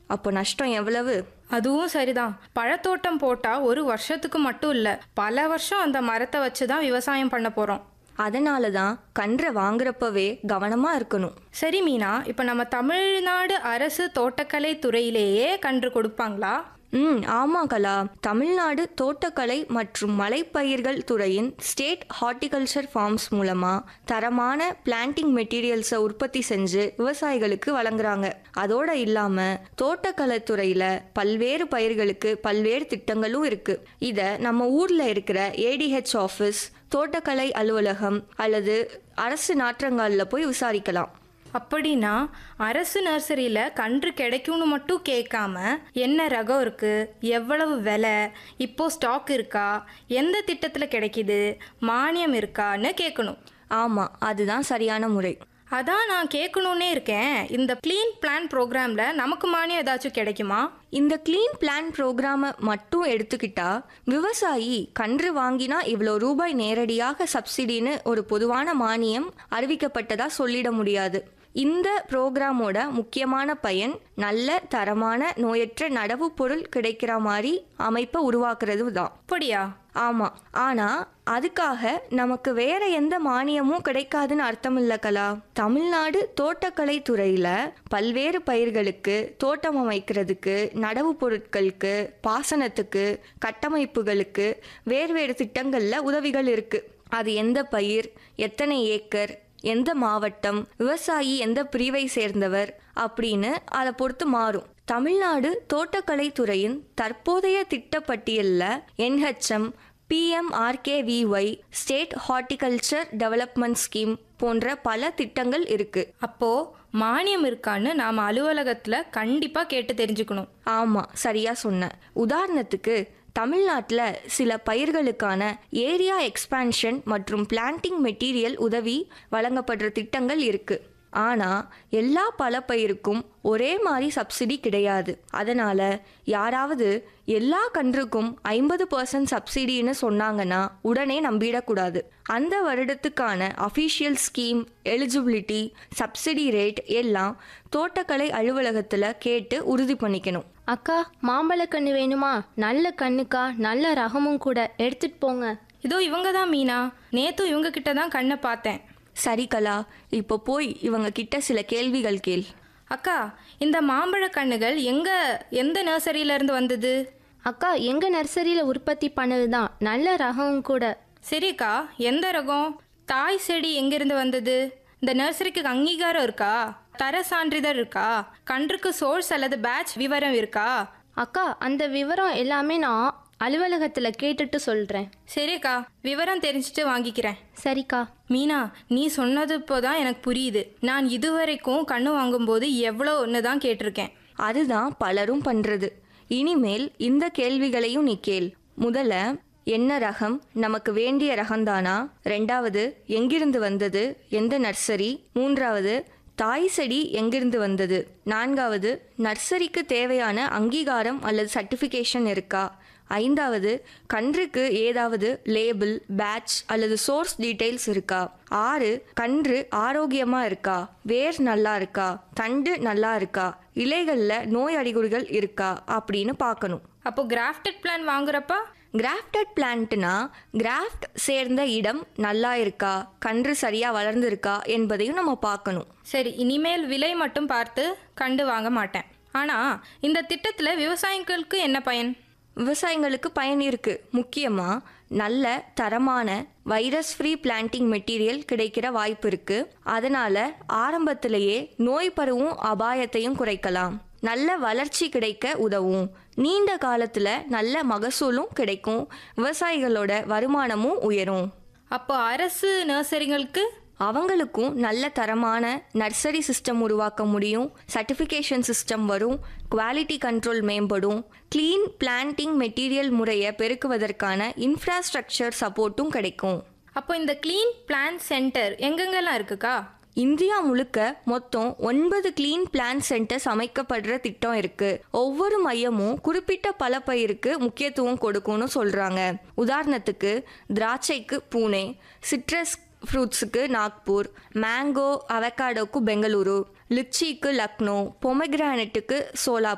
அப்போ நஷ்டம் எவ்வளவு அதுவும் சரிதான் பழத்தோட்டம் போட்டா ஒரு வருஷத்துக்கு மட்டும் இல்ல பல வருஷம் அந்த மரத்தை வச்சு தான் விவசாயம் பண்ண போறோம் அதனால தான் கன்றை வாங்குறப்பவே கவனமாக இருக்கணும் சரி மீனா இப்போ நம்ம தமிழ்நாடு அரசு தோட்டக்கலை துறையிலேயே கன்று கொடுப்பாங்களா ம் ஆமாம் கலா தமிழ்நாடு தோட்டக்கலை மற்றும் மலைப்பயிர்கள் துறையின் ஸ்டேட் ஹார்ட்டிகல்ச்சர் ஃபார்ம்ஸ் மூலமாக தரமான பிளான்டிங் மெட்டீரியல்ஸை உற்பத்தி செஞ்சு விவசாயிகளுக்கு வழங்குறாங்க அதோட இல்லாமல் தோட்டக்கலை துறையில் பல்வேறு பயிர்களுக்கு பல்வேறு திட்டங்களும் இருக்குது இதை நம்ம ஊரில் இருக்கிற ஏடிஹெச் ஆஃபீஸ் தோட்டக்கலை அலுவலகம் அல்லது அரசு நாற்றங்காலில் போய் விசாரிக்கலாம் அப்படின்னா அரசு நர்சரியில் கன்று கிடைக்கும்னு மட்டும் கேட்காம என்ன ரகம் இருக்கு எவ்வளவு விலை இப்போ ஸ்டாக் இருக்கா எந்த திட்டத்தில் கிடைக்குது மானியம் இருக்கான்னு கேட்கணும் ஆமாம் அதுதான் சரியான முறை அதான் நான் கேட்கணுன்னே இருக்கேன் இந்த க்ளீன் பிளான் ப்ரோக்ராமில் நமக்கு மானியம் ஏதாச்சும் கிடைக்குமா இந்த க்ளீன் பிளான் ப்ரோக்ராமை மட்டும் எடுத்துக்கிட்டா விவசாயி கன்று வாங்கினா இவ்வளோ ரூபாய் நேரடியாக சப்சிடின்னு ஒரு பொதுவான மானியம் அறிவிக்கப்பட்டதா சொல்லிட முடியாது இந்த ப்ரோக்ராமோட முக்கியமான பயன் நல்ல தரமான நோயற்ற நடவு பொருள் கிடைக்கிற மாதிரி அமைப்பை உருவாக்குறது தான் அப்படியா ஆமாம் ஆனால் அதுக்காக நமக்கு வேற எந்த மானியமும் கிடைக்காதுன்னு அர்த்தம் இல்ல கலா தமிழ்நாடு தோட்டக்கலை துறையில் பல்வேறு பயிர்களுக்கு தோட்டம் அமைக்கிறதுக்கு நடவு பொருட்களுக்கு பாசனத்துக்கு கட்டமைப்புகளுக்கு வேறு வேறு திட்டங்களில் உதவிகள் இருக்கு அது எந்த பயிர் எத்தனை ஏக்கர் எந்த மாவட்டம் விவசாயி எந்த பிரிவை சேர்ந்தவர் அப்படின்னு அதை பொறுத்து மாறும் தமிழ்நாடு தோட்டக்கலை துறையின் தற்போதைய திட்டப்பட்டியலில் NHM PMRKVY state horticulture development scheme போன்ற பல திட்டங்கள் இருக்கு அப்போ மானியம் இருக்கான்னு நாம் அலுவலகத்தில் கண்டிப்பாக கேட்டு தெரிஞ்சுக்கணும் ஆமாம் சரியா சொன்ன உதாரணத்துக்கு தமிழ்நாட்டில் சில பயிர்களுக்கான ஏரியா எக்ஸ்பான்ஷன் மற்றும் பிளான்டிங் மெட்டீரியல் உதவி வழங்கப்படுற திட்டங்கள் இருக்கு ஆனால் எல்லா பலப்பயிருக்கும் ஒரே மாதிரி சப்சிடி கிடையாது அதனால் யாராவது எல்லா கன்றுக்கும் ஐம்பது பர்சன்ட் சப்சிடின்னு சொன்னாங்கன்னா உடனே நம்பிடக்கூடாது அந்த வருடத்துக்கான official scheme eligibility subsidy rate எல்லாம் தோட்டக்கலை அலுவலகத்தில் கேட்டு உறுதி பண்ணிக்கணும் அக்கா மாம்பழ கன்று வேணுமா நல்ல கண்ணுக்கா நல்ல ரகமும் கூட எடுத்துட்டு போங்க இதோ இவங்க தான் மீனா நேத்தும் இவங்க கிட்ட தான் கண்ணை பார்த்தேன் சரி கலா இப்போ போய் இவங்க கிட்ட சில கேள்விகள் கேள் அக்கா இந்த மாம்பழ கண்ணுகள் எங்க எந்த நர்சரியில இருந்து வந்தது அக்கா எங்க நர்சரியில உற்பத்தி பண்ணது தான் நல்ல ரகமும் கூட சரிக்கா எந்த ரகம் தாய் செடி எங்கிருந்து வந்தது இந்த நர்சரிக்கு அங்கீகாரம் இருக்கா தர சான்றிதழ் இருக்கா கன்றுக்கு சோர்ஸ் அல்லது பேட்ச் விவரம் இருக்கா அக்கா அந்த விவரம் எல்லாமே நான் அலுவலகத்துல கேட்டுட்டு சொல்றேன் சரிக்கா விவரம் தெரிஞ்சுட்டு வாங்கிக்கிறேன் சரிக்கா மீனா நீ சொன்னது இப்போதான் எனக்கு புரியுது நான் இதுவரைக்கும் கண்ணு வாங்கும்போது எவ்வளோன்னு தான் கேட்டிருக்கேன் அதுதான் பலரும் பண்றது இனிமேல் இந்த கேள்விகளையும் நீ கேள் முதல்ல என்ன ரகம் நமக்கு வேண்டிய ரகம்தானா ரெண்டாவது எங்கிருந்து வந்தது எந்த நர்சரி மூன்றாவது தாய் செடி எங்கிருந்து வந்தது நான்காவது நர்சரிக்கு தேவையான அங்கீகாரம் அல்லது சர்டிஃபிகேஷன் இருக்கா ஐந்தாவது கன்றுக்கு ஏதாவது லேபிள் பேட்ச் அல்லது சோர்ஸ் டீடைல்ஸ் இருக்கா ஆறு கன்று ஆரோக்கியமா இருக்கா வேர் நல்லா இருக்கா தண்டு நல்லா இருக்கா இலைகள்ல நோய் அறிகுறிகள் இருக்கா அப்படின்னு பார்க்கணும் அப்போ கிராஃப்டட் பிளான் வாங்குறப்ப கிராஃப்டட் பிளான்ட்னா கிராஃப்ட் சேர்ந்த இடம் நல்லா இருக்கா கன்று சரியா வளர்ந்துருக்கா என்பதையும் நம்ம பார்க்கணும் சரி இனிமேல் விலை மட்டும் பார்த்து கண்டு வாங்க மாட்டேன் ஆனா இந்த திட்டத்துல விவசாயிகளுக்கு என்ன பயன் விவசாயிங்களுக்கு பயன் இருக்கு முக்கியமா நல்ல தரமான வைரஸ் ஃப்ரீ பிளான்டிங் மெட்டீரியல் கிடைக்கிற வாய்ப்பு இருக்கு அதனால ஆரம்பத்திலேயே நோய் பரவும் அபாயத்தையும் குறைக்கலாம் நல்ல வளர்ச்சி கிடைக்க உதவும் நீண்ட காலத்துல நல்ல மகசூலும் கிடைக்கும் விவசாயிகளோட வருமானமும் உயரும் அப்போ அரசு நர்சரிகளுக்கு அவங்களுக்கும் நல்ல தரமான நர்சரி சிஸ்டம் உருவாக்க முடியும் சர்டிஃபிகேஷன் சிஸ்டம் வரும் குவாலிட்டி கண்ட்ரோல் மேம்படும் க்ளீன் பிளான்டிங் மெட்டீரியல் முறையை பெருக்குவதற்கான இன்ஃப்ராஸ்ட்ரக்சர் சப்போர்ட்டும் கிடைக்கும் அப்போ இந்த க்ளீன் பிளான் சென்டர் எங்கெங்கெல்லாம் இருக்குக்கா இந்தியா முழுக்க மொத்தம் ஒன்பது க்ளீன் பிளான் சென்டர்ஸ் அமைக்கப்படுற திட்டம் இருக்கு ஒவ்வொரு மையமும் குறிப்பிட்ட பலப்பயிருக்கு முக்கியத்துவம் கொடுக்கும்னு சொல்றாங்க உதாரணத்துக்கு திராட்சைக்கு பூனே சிட்ரஸ் ஃப்ரூட்ஸுக்கு நாக்பூர் மேங்கோ அவகாடோக்கு பெங்களூரு லிச்சிக்கு லக்னோ பொமக்ரானட்டுக்கு சோலாப்பூர்